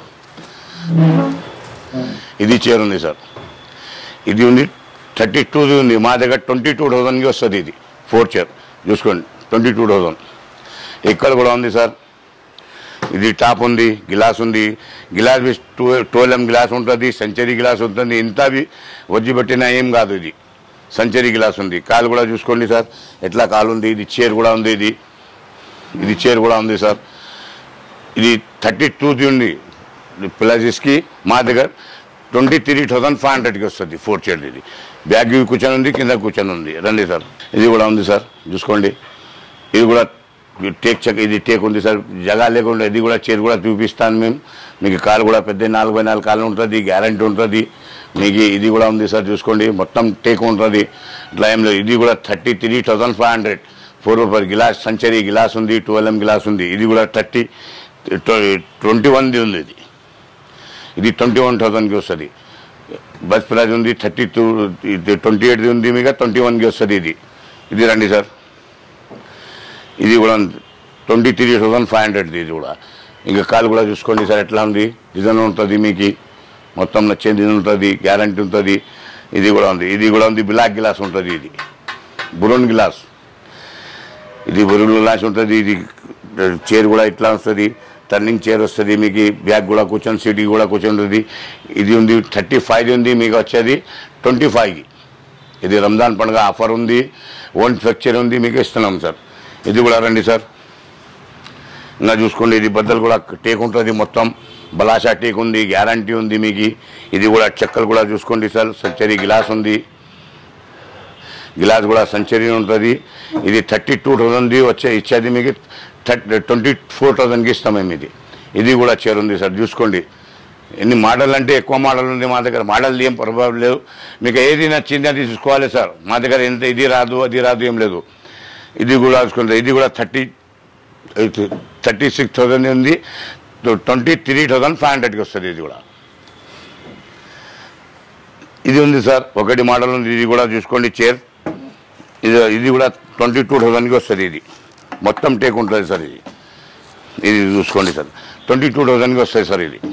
ఇది చైర్ ఉంది సార్ ఇది ఉంది థర్టీ టూది ఉంది మా దగ్గర ట్వంటీ టూ థౌజండ్కి వస్తుంది ఇది ఫోర్ చైర్ చూసుకోండి ట్వంటీ టూ థౌజండ్ ఇక్కడ కూడా ఉంది సార్ ఇది టాప్ ఉంది గిలాస్ ఉంది glass B two twelve M glass ఉంటుంది సెంచరీ గ్లాస్ ఉంటుంది ఇంత బి వజ్జి పెట్టినా ఏం కాదు ఇది సెంచరీ గ్లాస్ ఉంది కాలు కూడా చూసుకోండి సార్ ఎట్లా కాలు ఉంది ఇది చైర్ కూడా ఉంది ఇది ఇది చైర్ కూడా ఉంది సార్ ఇది థర్టీ టూది ఉంది ప్లజెస్కి మా దగ్గర ట్వంటీ త్రీ థౌసండ్ ఫైవ్ హండ్రెడ్కి వస్తుంది ఫోర్ చైర్ ఇది బ్యాగ్ కూర్చొని ఉంది కింద కూర్చొని ఉంది రండి సార్ ఇది కూడా ఉంది సార్ చూసుకోండి ఇది కూడా టేక్ చెక్ ఇది టేక్ ఉంది సార్ జగా లేకుండా ఇది కూడా చైర్ కూడా చూపిస్తాను మేము మీకు కాలు కూడా పెద్ద నాలుగు బై నాలుగు కాలు ఉంటుంది గ్యారంటీ ఉంటుంది మీకు ఇది కూడా ఉంది సార్ చూసుకోండి మొత్తం టేక్ ఉంటుంది ఇట్లా ఏం లేదు ఇది కూడా thirty three thousand five hundred four four glass century glass ఉంది ట్వెల్వ్ ఎం గిలాస్ ఉంది ఇది కూడా థర్టీ ట్వంటీ వన్ది ఉంది ఇది ఇది ట్వంటీ వన్ థౌసండ్కి వస్తుంది బస్ ప్రైజ్ ఉంది థర్టీ టూ ఇది ట్వంటీ ఎయిట్ది ఉంది మీకు ట్వంటీ వన్కి వస్తుంది ఇది ఇది రండి సార్ ఇది కూడా ట్వంటీ త్రీ థౌసండ్ ఫైవ్ హండ్రెడ్ది ఇది కూడా ఇంకా కాలు కూడా చూసుకోండి సార్ ఎట్లా ఉంది డిజైన్ ఉంటుంది మీకు మొత్తం నచ్చేది డిజైన్ ఉంటుంది గ్యారంటీ ఉంటుంది ఇది కూడా ఉంది ఇది కూడా ఉంది బ్లాక్ గ్లాస్ ఉంటుంది ఇది బులోన్ గ్లాస్ ఇది ఒరుగులు లాంటి ఉంటుంది ఇది చైర్ కూడా ఇట్లా వస్తుంది టర్నింగ్ చైర్ వస్తుంది మీకు బ్యాగ్ కూడా కూర్చొని సీట్ కూడా కూర్చుంటుంది ఇది ఉంది థర్టీ ఫైవ్ ఉంది మీకు వచ్చేది ట్వంటీ ఫైవ్కి ఇది రంజాన్ పండుగ ఆఫర్ ఉంది ఓన్ ఫ్లెక్చర్ ఉంది మీకు ఇస్తున్నాం సార్ ఇది కూడా రండి సార్ ఇంకా చూసుకోండి ఇది బద్దలు కూడా టేక్ ఉంటుంది మొత్తం బలాషా టేక్ ఉంది గ్యారంటీ ఉంది మీకు ఇది కూడా చెక్కలు కూడా చూసుకోండి సార్ సెంచరీ గ్లాస్ ఉంది గ్లాస్ కూడా సెంచరీ ఉంటుంది ఇది థర్టీ టూ థౌజండ్ వచ్చే ఇచ్చేది మీకు థర్టీ ట్వంటీ ఫోర్ థౌజండ్కి ఇస్తాం మేము ఇది ఇది కూడా చీర ఉంది సార్ చూసుకోండి ఎన్ని మోడల్ అంటే ఎక్కువ మోడల్ ఉంది మా దగ్గర మోడల్ ఏం ప్రభావం లేదు మీకు ఏది నచ్చింది అది చూసుకోవాలి సార్ మా దగ్గర ఎంత ఇది రాదు అది రాదు ఏం లేదు ఇది కూడా చూసుకుంటే ఇది కూడా థర్టీ థర్టీ సిక్స్ థౌజండ్ ఉంది ట్వంటీ త్రీ థౌజండ్ ఫైవ్ హండ్రెడ్కి వస్తుంది ఇది కూడా ఇది ఉంది సార్ ఒకటి మోడల్ ఉంది ఇది కూడా చూసుకోండి చైర్ ఇది ఇది కూడా ట్వంటీ టూ థౌజండ్కి వస్తుంది ఇది మొత్తం టేక్ ఉంటుంది సార్ ఇది ఇది చూసుకోండి సార్ ట్వంటీ టూ థౌజండ్కి వస్తుంది సార్ ఇది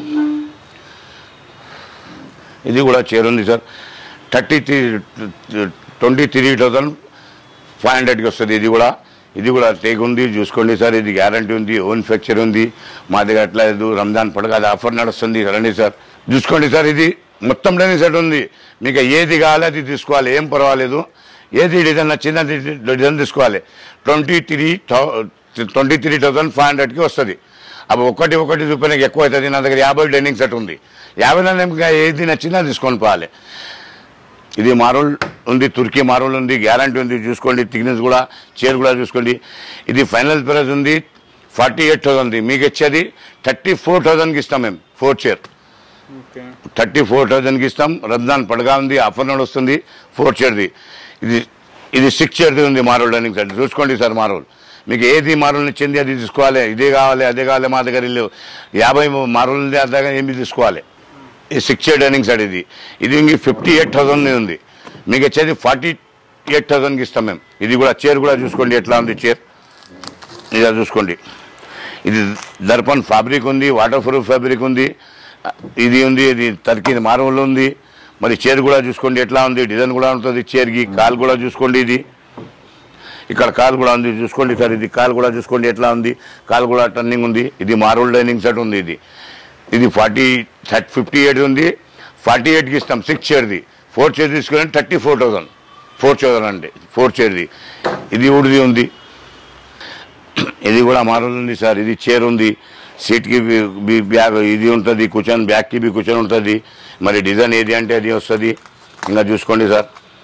ఇది కూడా చైర్ ఉంది sir thirty three twenty three thousand five హండ్రెడ్కి వస్తుంది ఇది కూడా ఇది కూడా టేక్ ఉంది చూసుకోండి సార్ ఇది గ్యారంటీ ఉంది ఓన్ ఫ్యాక్చర్ ఉంది మా దగ్గర అట్లా లేదు రంజాన్ పండుగ అది ఆఫర్ నడుస్తుంది రండి సార్ చూసుకోండి సార్ ఇది మొత్తం డైనింగ్ సెట్ ఉంది మీకు ఏది కావాలి అది తీసుకోవాలి ఏం పర్వాలేదు ఏది డిజైన్ నచ్చింది అది డిజైన్ తీసుకోవాలి twenty three twenty three thousand five హండ్రెడ్కి వస్తుంది అవి ఒకటి ఒకటి చూపినకి ఎక్కువ అవుతుంది నా దగ్గర యాభై డైనింగ్ సెట్ ఉంది యాభైలో ఇంకా ఏది నచ్చిందో అది తీసుకొని పోవాలి ఇది మారోల్ ఉంది తుర్కీ మారోల్ ఉంది గ్యారంటీ ఉంది చూసుకోండి థిక్నెస్ కూడా చైర్ కూడా చూసుకోండి ఇది ఫైనల్ ప్రైస్ ఉంది ఫార్టీ ఎయిట్ థౌసండ్ మీకు ఇచ్చేది థర్టీ ఫోర్ థౌసండ్కి ఇస్తాం మేము four chair okay thirty four థౌజండ్కి ఇస్తాం రంజాన్ పడగా ఉంది ఆఫర్ నోడ్ వస్తుంది ఫోర్ చైర్ది ఇది ఇది సిక్స్ చైర్ది ఉంది మారోల్ డైనింగ్ సెట్ చూసుకోండి సార్ మారోల్ మీకు ఏది మారోల్ ఇచ్చింది అది తీసుకోవాలి ఇదే కావాలి అదే కావాలి మా దగ్గర ఇల్లు యాభై మారోల్ ఉంది అదే ఏమి తీసుకోవాలి ఈ సిక్స్ చైర్ డైనింగ్ సెట్ ఇది ఇది ఇంక ఫిఫ్టీ ఎయిట్ థౌసండ్ ఉంది మీకు వచ్చేది ఫార్టీ ఎయిట్ థౌసండ్కి ఇస్తాం మేము ఇది కూడా చైర్ కూడా చూసుకోండి ఎట్లా ఉంది చైర్ ఇది చూసుకోండి ఇది దర్పణ్ ఫ్యాబ్రిక్ ఉంది వాటర్ ప్రూఫ్ ఫ్యాబ్రిక్ ఉంది ఇది ఉంది ఇది టర్కీ మార్వల్ ఉంది మరి చైర్ కూడా చూసుకోండి ఎట్లా ఉంది డిజైన్ కూడా ఉంటుంది చైర్కి కాల్ కూడా చూసుకోండి ఇది ఇక్కడ కాల్ కూడా ఉంది చూసుకోండి సార్ ఇది కాల్ కూడా చూసుకోండి ఎట్లా ఉంది కాల్ కూడా టర్నింగ్ ఉంది ఇది మార్వల్ డైనింగ్ సెట్ ఉంది ఇది ఇది ఫార్టీ థర్టీ ఫిఫ్టీ ఎయిట్ ఉంది ఫార్టీ ఎయిట్కి ఇస్తాం సిక్స్ చైర్ది ఫోర్ చైర్ తీసుకుని thirty four thousand four chair అండి ఫోర్ చైర్ది ఇది ఉడిది ఉంది ఇది కూడా మోడల్ ఉంది సార్ ఇది చైర్ ఉంది సీట్కి బి- బి- బ్యాగ్ ఇది ఉంటుంది కూర్చొని బ్యాగ్కి బి కూర్చొని ఉంటుంది మరి డిజైన్ ఏది అంటే అది వస్తుంది ఇంకా చూసుకోండి సార్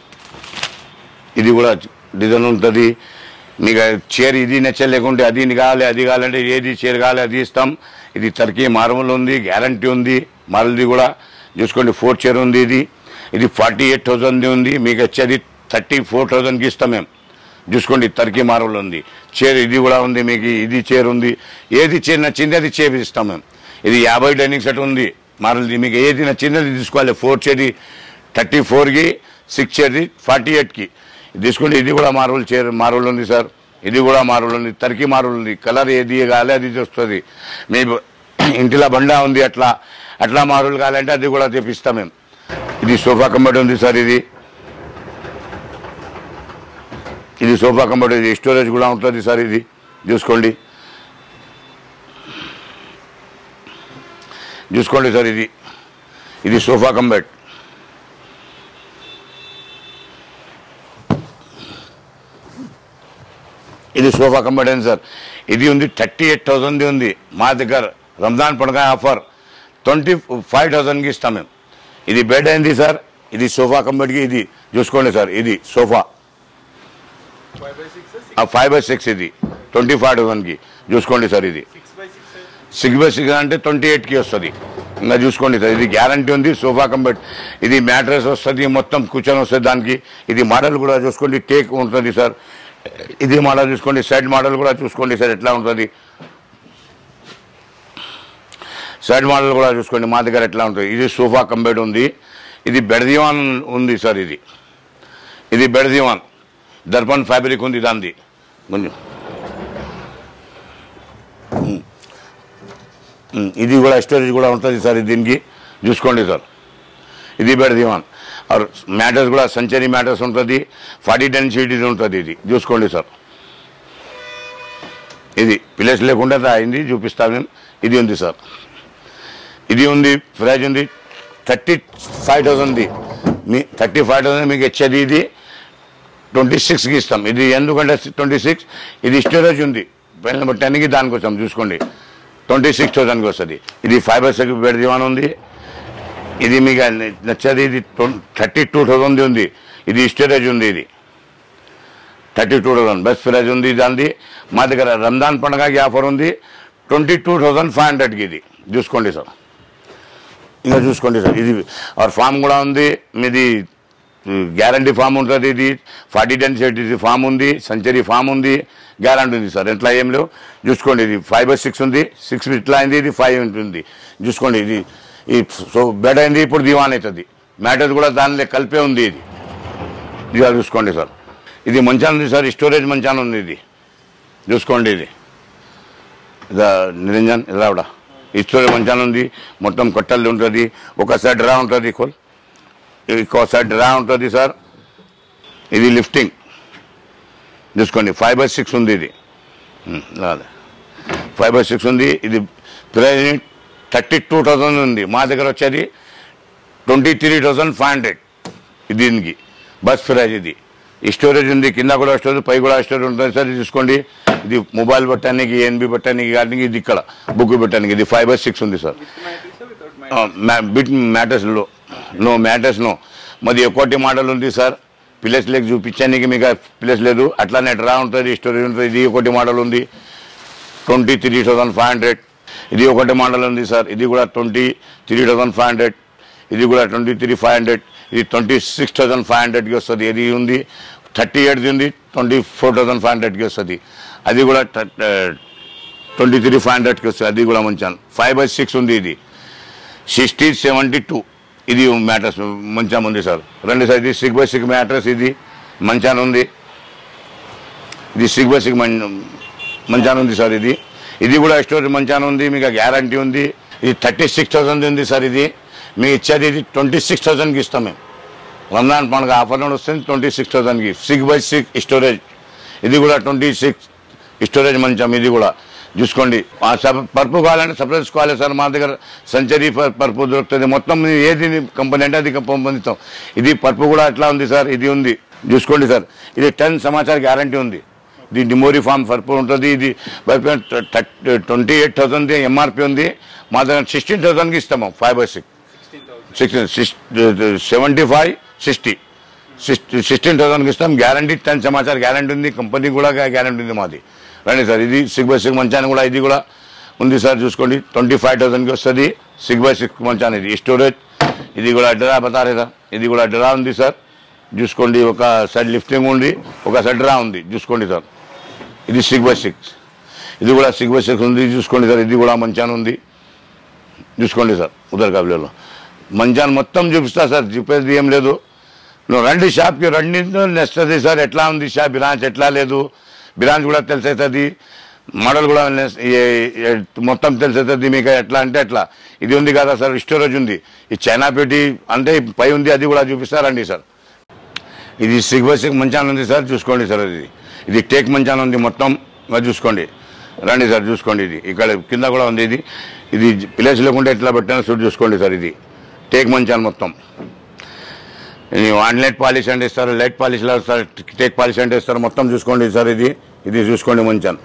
ఇది కూడా డిజైన్ ఉంటుంది మీకు చైర్ ఇది నచ్చలేకుంటే అది కావాలి అది కావాలంటే ఏది చైర్ కావాలి అది ఇస్తాం ఇది టర్కీ మార్బల్ ఉంది గ్యారంటీ ఉంది మార్బల్ది కూడా చూసుకోండి ఫోర్ చైర్ ఉంది ఇది ఇది ఫార్టీ ఎయిట్ థౌసండ్ ఉంది మీకు వచ్చేది థర్టీ ఫోర్ థౌసండ్కి ఇస్తాం మేము చూసుకోండి టర్కీ మార్బల్ ఉంది చైర్ ఇది కూడా ఉంది మీకు ఇది చైర్ ఉంది ఏది చైర్ నచ్చింది అది చైర్ ఇస్తాం మేము ఇది యాభై డైనింగ్ సెట్ ఉంది మార్బల్ది మీకు ఏది నచ్చింది అది తీసుకోవాలి ఫోర్ చైర్ది థర్టీ ఫోర్కి సిక్స్ చైర్ది ఫార్టీ ఎయిట్కి తీసుకోండి ఇది కూడా మార్బల్ చైర్ మార్బల్ ఉంది సార్ ఇది కూడా మార్బల్ ఉంది టర్కీ మార్బల్ ఉంది కలర్ ఏది కావాలి అది వస్తుంది మీ ఇంటిలో బండా ఉంది అట్లా అట్లా మార్బల్ కావాలంటే అది కూడా తెప్పిస్తాం మేము ఇది సోఫా కంబట్ ఉంది సార్ ఇది ఇది సోఫా కంబట్ ఇది స్టోరేజ్ కూడా ఉంటుంది సార్ ఇది చూసుకోండి చూసుకోండి సార్ ఇది ఇది సోఫా కంబట్ ఇది సోఫా కంబట్ ఏంటి సార్ ఇది ఉంది థర్టీ ఎయిట్ థౌసండ్ ఉంది మా దగ్గర రంజాన్ పండుగ ఆఫర్ ట్వంటీ ఫైవ్ థౌసండ్కి ఇస్తాం మేము ఇది బెడ్ అయింది సార్ ఇది సోఫా కంబట్కి ఇది చూసుకోండి సార్ ఇది sofa five by six five by six ఇది ట్వంటీ ఫైవ్ థౌసండ్కి చూసుకోండి సార్ ఇది six by six six by six అంటే ట్వంటీ ఎయిట్కి వస్తుంది ఇంకా చూసుకోండి సార్ ఇది గ్యారంటీ ఉంది సోఫా కంబట్ ఇది మ్యాట్రెస్ వస్తుంది మొత్తం కూర్చొని వస్తుంది దానికి ఇది మోడల్ కూడా చూసుకోండి టేక్ ఉంటుంది సార్ ఇది మోడల్ చూసుకోండి సైడ్ మోడల్ కూడా చూసుకోండి సార్ ఎట్లా ఉంటుంది సైడ్ మోడల్ కూడా చూసుకోండి మా దగ్గర ఎట్లా ఉంటుంది ఇది సోఫా కంబెడ్ ఉంది ఇది బెడ్ దివాన్ ఉంది సార్ ఇది ఇది బెడ్ దివాన్ దర్పణ్ ఫ్యాబ్రిక్ ఉంది దాంది కొంచెం ఉమ్, ఇది కూడా స్టోరేజ్ కూడా ఉంటుంది సార్ దీనికి చూసుకోండి సార్ ఇది బెడ్ దివాన్ ఆర్ మ్యాటర్స్ కూడా సెంచరీ మ్యాటర్స్ ఉంటుంది ఫార్టీ టెన్ సీట్ ఇది ఉంటుంది ఇది చూసుకోండి సార్ ఇది ప్లేస్ లేకుండా అయింది చూపిస్తాను నేను ఇది ఉంది సార్ ఇది ఉంది ప్రైజ్ ఉంది థర్టీ ఫైవ్ థౌసండ్ది మీ థర్టీ ఫైవ్ థౌసండ్ మీకు ఇచ్చేది ఇది ట్వంటీ సిక్స్కి ఇస్తాం ఇది ఎందుకంటే ట్వంటీ సిక్స్ ఇది స్టోరేజ్ ఉంది పైన నెంబర్ టెన్కి దానికి వచ్చాం చూసుకోండి ట్వంటీ సిక్స్ థౌసండ్కి వస్తుంది ఇది ఫైబర్ సెక్ బెడ్ దివాన్ ఉంది ఇది మీకు నచ్చేది ఇది థర్టీ టూ థౌసండ్ ఉంది ఇది స్టోరేజ్ ఉంది ఇది thirty two thousand best price ఉంది దానిది మా దగ్గర రంజాన్ పండుగకి ఆఫర్ ఉంది ట్వంటీ టూ థౌసండ్ ఫైవ్ హండ్రెడ్కి ఇది చూసుకోండి సార్ ఇంకా చూసుకోండి సార్ ఇది ఆర్ ఫామ్ కూడా ఉంది మీది గ్యారంటీ ఫామ్ ఉంటుంది ఇది ఫార్టీ టెన్ సెట్ ఇది ఫామ్ ఉంది సెంచరీ ఫామ్ ఉంది గ్యారంటీ ఉంది సార్ ఎట్లా ఏం లేవు చూసుకోండి ఇది ఫైవ్ బై సిక్స్ ఉంది సిక్స్ ఇట్లా అయింది ఇది ఫైవ్ ఉంటుంది చూసుకోండి ఇది ఈ సో బెడ్ అయింది ఇప్పుడు దివాన్ అవుతుంది మ్యాటర్ కూడా దానిలో కలిపే ఉంది ఇది ఇది చూసుకోండి సార్ ఇది మంచాన ఉంది సార్ స్టోరేజ్ మంచాన ఉంది ఇది చూసుకోండి ఇది ఇదా నిరంజన్ రావడా ఈ స్టోరేజ్ మంచాన ఉంది మొత్తం కట్టలు ఉంటుంది ఒక సైడ్ రా ఉంటుంది కోల్ ఇంకో సైడ్ రా ఉంటుంది సార్ ఇది లిఫ్టింగ్ చూసుకోండి ఫైవ్ బై సిక్స్ ఉంది ఇది ఉమ్, రాలే ఫైవ్ బై సిక్స్ ఉంది ఇది ప్రైజ్ థర్టీ టూ థౌసండ్ ఉంది మా దగ్గర వచ్చేది twenty three thousand five hundred దీనికి బస్ ప్రైజ్ ఇది ఈ స్టోరేజ్ ఉంది కింద కూడా స్టోరేజ్ పై కూడా స్టోరేజ్ ఉంటుంది సార్ ఇది చూసుకోండి ఇది మొబైల్ పెట్టడానికి ఎన్బి పెట్టడానికి కానీ ఇది ఇక్కడ బుక్ పెట్టడానికి ఇది ఫైవ్ బై సిక్స్ ఉంది సార్ బిట్ మ్యాటర్స్ లో నో మ్యాటర్స్ నో మరి ఒక్కోటి మోడల్ ఉంది సార్ ప్లేస్ లేక చూపించడానికి మీకు ప్లేస్ లేదు అట్లానే డ్రా ఉంటుంది స్టోరేజ్ ఉంటుంది ఇది ఒకటి మోడల్ ఉంది twenty three thousand five hundred ఇది ఒకటి మోడల్ ఉంది సార్ ఇది కూడా twenty three thousand five hundred ఇది కూడా ట్వంటీ త్రీ ఫైవ్ హండ్రెడ్ ఇది ట్వంటీ సిక్స్ థౌసండ్ ఫైవ్ హండ్రెడ్కి వస్తుంది ఇది ఉంది థర్టీ ఎయిట్ది ఉంది ట్వంటీ ఫోర్ థౌసండ్ ఫైవ్ హండ్రెడ్కి వస్తుంది అది కూడా ట్వంటీ త్రీ ఫైవ్ హండ్రెడ్కి వస్తుంది అది కూడా మంచాను ఫైవ్ బై సిక్స్ ఉంది ఇది సిక్స్టీ సెవెంటీ టూ ఇది మ్యాట్రస్ మంచం ఉంది సార్ రెండు సార్ ఇది సిక్స్ బై సిక్స్ మ్యాట్రస్ ఇది మంచాన ఉంది ఇది సిక్స్ బై సిక్స్ మంచాన ఉంది సార్ ఇది ఇది కూడా స్టోరేజ్ మంచాన ఉంది మీకు గ్యారంటీ ఉంది ఇది థర్టీ సిక్స్ థౌసండ్ ఉంది సార్ ఇది మీకు ఇచ్చేది ఇది ట్వంటీ సిక్స్ థౌసండ్కి ఇస్తాం మేము రంజాన్ పండుగ ఆఫర్ నుండి వస్తుంది ట్వంటీ సిక్స్ థౌసండ్కి సిక్స్ బై సిక్స్ స్టోరేజ్ ఇది కూడా ట్వంటీ సిక్స్ స్టోరేజ్ మంచం ఇది కూడా చూసుకోండి ఆ సప పరుపు కావాలంటే సపరేట్ తీసుకోవాలి సార్ మా దగ్గర సెంచరీ ప- పరుపు దొరుకుతుంది మొత్తం మీ ఏది కంపెనీ అంటే అది పొందుతాం ఇది పరుపు కూడా అట్లా ఉంది సార్ ఇది ఉంది చూసుకోండి సార్ ఇది టెన్ సమాచార గ్యారంటీ ఉంది ఇది డిమోరీ ఫామ్ పరుపు ఉంటుంది ఇది ట్వంటీ ఎయిట్ థౌసండ్ ఎంఆర్పి ఉంది మా దగ్గర సిక్స్టీన్ థౌసండ్కి ఇస్తాము five by six six seventy five sixty sixteen థౌసండ్కి ఇస్తాం గ్యారంటీ టెన్ సమాచారం గ్యారంటీ ఉంది కంపెనీ కూడా గ్యారంటీ ఉంది మాది రండి సార్ ఇది సిక్స్ బై సిక్స్ మంచాన్ని కూడా ఇది కూడా ఉంది సార్ చూసుకోండి ట్వంటీ ఫైవ్ థౌసండ్కి వస్తుంది సిక్స్ బై సిక్స్ మంచాన్ ఇది స్టోరేజ్ ఇది కూడా అడ్డరా బతారేదా ఇది కూడా అడ్డరా ఉంది సార్ చూసుకోండి ఒక సైడ్ లిఫ్టింగ్ ఉంది ఒక సైడ్ రా ఉంది చూసుకోండి సార్ ఇది సిక్స్ బై సిక్స్ ఇది కూడా సిక్స్ బై సిక్స్ ఉంది చూసుకోండి సార్ ఇది కూడా మంచాన్ ఉంది చూసుకోండి సార్ ఉదర్ కబిలేలో మంచాన్ మొత్తం చూపిస్తా సార్ చూపేది ఏం లేదు నువ్వు రండి షాప్కి రండి నెస్తుంది సార్ ఎట్లా ఉంది షాప్ బ్రాంచ్ ఎట్లా లేదు బ్రాంచ్ కూడా తెలిసవుతుంది మోడల్ కూడా నెస్- ఏ- ఏ- మొత్తం తెలిసవుతుంది మీకు ఎట్లా అంటే ఎట్లా ఇది ఉంది కదా సార్ స్టోరేజ్ ఉంది ఈ చైనా పెట్టి అంటే పై ఉంది అది కూడా చూపిస్తారండి సార్ ఇది సిగ్ బై సిగ్ మంచాన్ ఉంది సార్ చూసుకోండి సార్ ఇది ఇది టేక్ మంచాన్ ఉంది మొత్తం మరి చూసుకోండి రండి సార్ చూసుకోండి ఇది ఇక్కడ కింద కూడా ఉంది ఇది ఇది ప్లేస్ లేకుండా ఎట్లా పెట్టానో చూడు చూసుకోండి సార్ ఇది టేక్ మంచాన్ మొత్తం ఇది వన్ లైట్ పాలిష్ అంటే ఇస్తారు light polish sir teak polish అంటే ఇస్తారు మొత్తం చూసుకోండి సార్ ఇది ఇది చూసుకోండి మంచాన్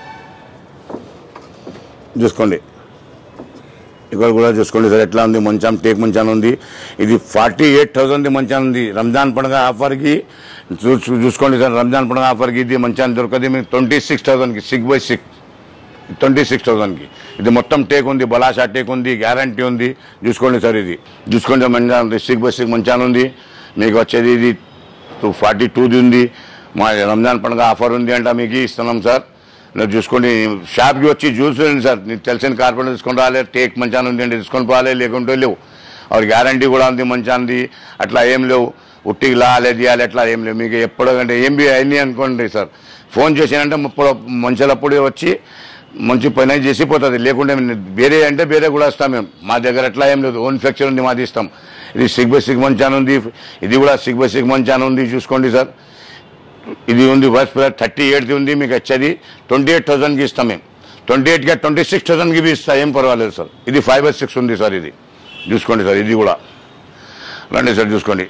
చూసుకోండి ఇక్కడ కూడా చూసుకోండి సార్ ఎట్లా ఉంది మంచం టేక్ మంచాన్ ఉంది ఇది ఫార్టీ ఎయిట్ థౌసండ్ మంచాన్ ఉంది రంజాన్ పండుగ ఆఫర్కి చూ- చూ- చూసుకోండి సార్ రంజాన్ పండుగ ఆఫర్కి ఇది మంచాన్ దొరకదు మీకు ట్వంటీ సిక్స్ థౌసండ్కి six by six twenty six థౌసండ్కి ఇది మొత్తం టేక్ ఉంది బలాషా టేక్ ఉంది గ్యారంటీ ఉంది చూసుకోండి సార్ ఇది చూసుకోండి మంచిగా ఉంది సిక్స్ బై సిక్స్ మంచాన్ ఉంది మీకు వచ్చేది ఇది టూ ఫార్టీ టూది ఉంది మా రంజాన్ పండుగ ఆఫర్ ఉంది అంటే మీకు ఇస్తున్నాం సార్ మీరు చూసుకోండి షాప్కి వచ్చి చూసుకోండి సార్ నీకు తెలిసిన కార్పెంటర్ తీసుకొని రాలే టేక్ మంచాన్ ఉంది అంటే తీసుకొని పోవాలి లేకుంటే లేవు ಅವ್ರ గ్యారంటీ కూడా ఉంది మంచాంది అట్లా ఏం లేవు ఉట్టికి లాలే తీయాలి అట్లా ఏం లేవు మీకు ఎప్పుడో అంటే ఏం బి అయింది అనుకోండి సార్ ఫోన్ చేసానంటే ఇప్పుడు మంచిలప్పుడు వచ్చి మంచి పని చేసిపోతుంది లేకుంటే వేరే అంటే వేరే కూడా వస్తాం మేము మా దగ్గర అట్లా ఏం లేదు ఓన్ ఫ్యాక్చర్ ఉంది మాది ఇస్తాం ఇది సిగ్ బై సిగ్ మంచాన్ ఉంది ఇది కూడా సిగ్ బై సిగ్ మంచాన్ ఉంది చూసుకోండి సార్ ఇది ఉంది బస్ ప్రైస్ థర్టీ ఎయిట్ది ఉంది మీకు వచ్చేది ట్వంటీ ఎయిట్ థౌసండ్కి ఇస్తాం మేము ట్వంటీ ఎయిట్గా ట్వంటీ సిక్స్ థౌసండ్కి బి ఇస్తా ఏం పర్వాలేదు సార్ ఇది ఫైవ్ బై సిక్స్ ఉంది సార్ ఇది చూసుకోండి సార్ ఇది కూడా రండి సార్ చూసుకోండి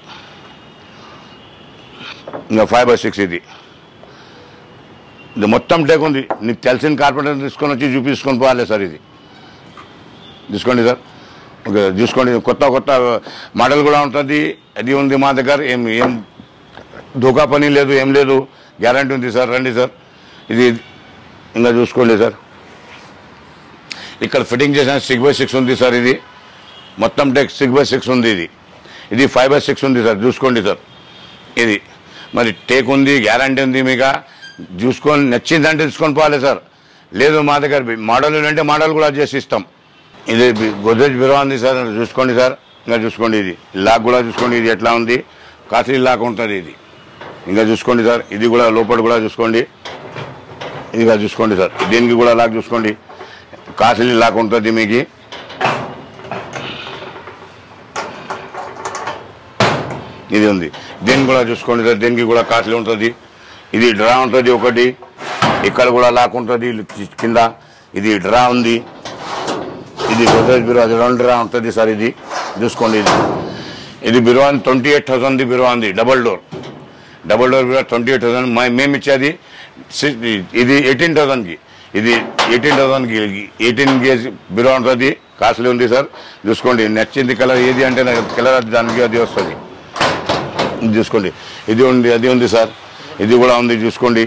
ఇంకా ఫైవ్ బై సిక్స్ ఇది ఇది మొత్తం టేక్ ఉంది నీకు తెలిసిన కార్పెంటర్ తీసుకొని వచ్చి చూపించుకొని పోవాలి సార్ ఇది చూసుకోండి సార్ ఓకే చూసుకోండి కొత్త కొత్త మోడల్ కూడా ఉంటుంది అది ఉంది మా దగ్గర ఏం ఏం ధోకా పని లేదు ఏం లేదు గ్యారంటీ ఉంది సార్ రండి సార్ ఇది ఇంకా చూసుకోండి సార్ ఇక్కడ ఫిట్టింగ్ చేసిన సిక్స్ బై సిక్స్ ఉంది సార్ ఇది మొత్తం టెక్ సిక్స్ బై సిక్స్ ఉంది ఇది ఇది ఫైవ్ బై సిక్స్ ఉంది సార్ చూసుకోండి సార్ ఇది మరి టేక్ ఉంది గ్యారంటీ ఉంది మీకు చూసుకొని నచ్చిందంటే తీసుకొని పోవాలి సార్ లేదు మా దగ్గర మోడల్ అంటే మోడల్ కూడా చేసి ఇస్తాం ఇది బి- గోద్రేజ్ బిరో ఉంది సార్ చూసుకోండి సార్ ఇంకా చూసుకోండి ఇది లాక్ కూడా చూసుకోండి ఇది ఎట్లా ఉంది కాస్ట్లీ లాక్ ఉంటుంది ఇది ఇంకా చూసుకోండి సార్ ఇది కూడా లోపల కూడా చూసుకోండి ఇదిగా చూసుకోండి సార్ దీనికి కూడా లాక్ చూసుకోండి కాస్ట్లీ లాక్ ఉంటుంది మీకు ఇది ఉంది దీన్ని కూడా చూసుకోండి సార్ దీనికి కూడా కాస్ట్లీ ఉంటుంది ఇది డ్రా ఉంటుంది ఒకటి ఇక్కడ కూడా లాక్ ఉంటుంది కింద ఇది డ్రా ఉంది ఇది గోద్రేజ్ బిరో అది రెండు డ్రా ఉంటుంది సార్ ఇది చూసుకోండి ఇది ఇది బిరో అని ట్వంటీ ఎయిట్ థౌసండ్ బిరో ఉంది double door double door bureau twenty eight thousand మేము ఇచ్చేది సి- ఇది ఎయిటీన్ థౌసండ్కి ఇది ఎయిటీన్ థౌసండ్కి ఎయిటీన్ గేజ్ బిరో ఉంటుంది కాస్ట్లీ ఉంది సార్ చూసుకోండి నచ్చింది కలర్ ఏది అంటే నాకు కలర్ అది దానికి అది వస్తుంది ఇది చూసుకోండి ఇది ఉంది అది ఉంది సార్ ఇది కూడా ఉంది చూసుకోండి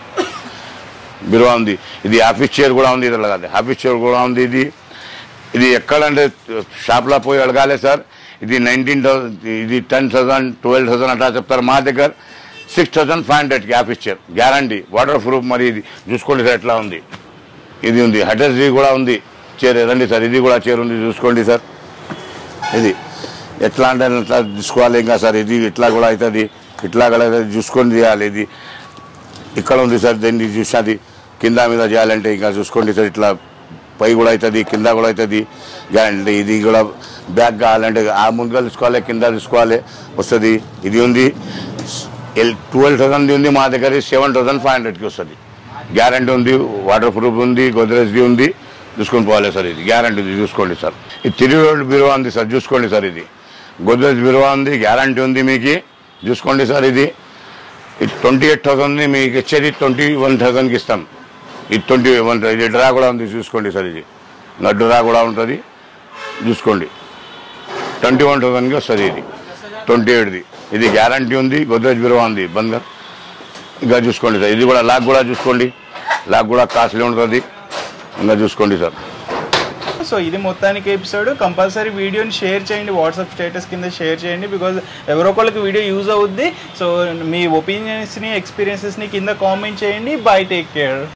బిరువా ఉంది ఇది ఆఫీస్ చైర్ కూడా ఉంది ఇది కాదు ఆఫీస్ చైర్ కూడా ఉంది ఇది ఇది ఎక్కడంటే షాప్లో పోయి అడగాలి సార్ ఇది నైన్టీన్ థౌసండ్ ఇది టెన్ థౌసండ్ ట్వెల్వ్ థౌసండ్ అట్లా చెప్తారు మా దగ్గర సిక్స్ థౌసండ్ ఫైవ్ హండ్రెడ్కి office chair guarantee waterproof మరి ఇది చూసుకోండి సార్ ఎట్లా ఉంది ఇది ఉంది హెటర్స్ది కూడా ఉంది చైర్ రండి సార్ ఇది కూడా చైర్ ఉంది చూసుకోండి సార్ ఇది ఎట్లా అంటే ఇట్లా తీసుకోవాలి ఇంకా సార్ ఇది ఇట్లా కూడా అవుతుంది ఇట్లా కూడా అవుతుంది చూసుకొని చేయాలి ఇది ఇక్కడ ఉంది సార్ దీన్ని చూసినది కింద మీద చేయాలంటే ఇంకా చూసుకోండి సార్ ఇట్లా పై కూడా అవుతుంది కింద కూడా అవుతుంది గ్యారంటీ ఇది కూడా బ్యాగ్ కావాలంటే ఆ ముందుగా తీసుకోవాలి కింద తీసుకోవాలి వస్తుంది ఇది ఉంది ఎల్ ట్వెల్వ్ థౌసండ్ ఉంది మా దగ్గర సెవెన్ థౌసండ్ ఫైవ్ హండ్రెడ్కి వస్తుంది గ్యారంటీ ఉంది వాటర్ ప్రూఫ్ ఉంది గోద్రేజ్ది ఉంది చూసుకొని పోవాలి సార్ ఇది గ్యారంటీ ఉంది చూసుకోండి సార్ ఇది తిరిగి రోడ్ బిరువా ఉంది సార్ చూసుకోండి సార్ ఇది గోద్రేజ్ బిరువా ఉంది గ్యారంటీ ఉంది మీకు చూసుకోండి సార్ ఇది ఇది ట్వంటీ ఎయిట్ థౌసండ్ మీకు ఇచ్చేది ట్వంటీ వన్ థౌసండ్కి ఇస్తాం ఇది ట్వంటీ వన్ ఇది డ్రా కూడా ఉంది చూసుకోండి సార్ ఇది ఇంకా డ్రా కూడా ఉంటుంది చూసుకోండి ట్వంటీ వన్ థౌసండ్కి వస్తుంది ఇది ట్వంటీ ఎయిట్ది ఇది గ్యారంటీ ఉంది గోద్రేజ్ బిరువా ఉంది బందర్ ఇంకా చూసుకోండి సార్ ఇది కూడా లాక్ కూడా చూసుకోండి లాక్ కూడా కాస్ట్లీ ఉంటుంది ఇంకా చూసుకోండి సార్ సో ఇది మొత్తానికి ఎపిసోడ్ కంపల్సరీ వీడియోని షేర్ చేయండి వాట్సాప్ స్టేటస్ కింద షేర్ చేయండి బికాజ్ ఎవరో ఒకళ్ళకి వీడియో యూజ్ అవుద్ది సో మీ ఒపీనియన్స్ని ఎక్స్పీరియన్సెస్ని కింద కామెంట్ చేయండి బై టేక్ కేర్